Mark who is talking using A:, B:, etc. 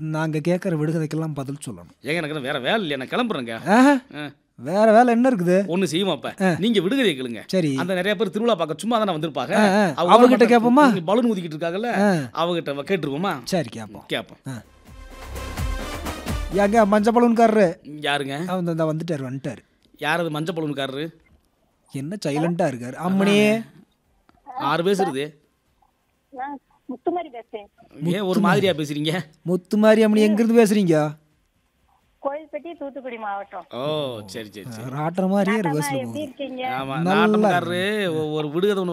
A: நாங்கள் கேட்குற விடுகதைக்கெல்லாம் பதில் சொல்லணும்
B: ஏங்க எனக்கு வேற வேலை இல்லையா நான் கிளம்புறேங்க
A: ஆஹா,
B: ஆ.
A: வேற வேலை என்ன இருக்குது
B: ஒண்ணு செய்வோம் அப்ப நீங்க விடுகதை கேளுங்க
A: சரி
B: அந்த நிறைய பேர் திருவிழா பார்க்க சும்மா தானே வந்திருப்பாங்க
A: ஆ, ஆ.
B: அவங்க
A: அவகிட்ட
B: மட்டும்
A: கேட்போமா?
B: இங்க பலூன் ஊதிக்கிட்டு இருக்காங்கல்ல
A: ஆ.
B: அவகிட்ட கேட்டுருவோமா
A: சரி கேட்போம்
B: கேட்போம்
A: ஏங்க மஞ்சள் பலூன்காரரு
B: யாருங்க
A: அவன் இந்த வந்துட்டார் வந்துட்டார்
B: யார் அது மஞ்சள் பலூன்காரரு
A: என்ன சைலண்டா இருக்காரு அம்மனியே
B: ஆறு பேசுறது
C: நான் முத்துமாரி பேசுறேன்
B: ஏன் ஒரு மாதிரியா பேசுறீங்க
A: முத்து மாதிரி அம்மனி எங்கிருந்து பேசுறீங்க
C: கோயில்பட்டி தூத்துக்குடி மாவட்டம்
B: ஓ சரி சரி சரி
A: ராட்டுற மாதிரியே இருக்கு
C: அம்மா,
A: பேசுறது
C: எப்படி இருக்கீங்க
B: ஆமா
A: நல்லா
B: நாட்டம்காரரு ஒரு விடுகதை ஒன்று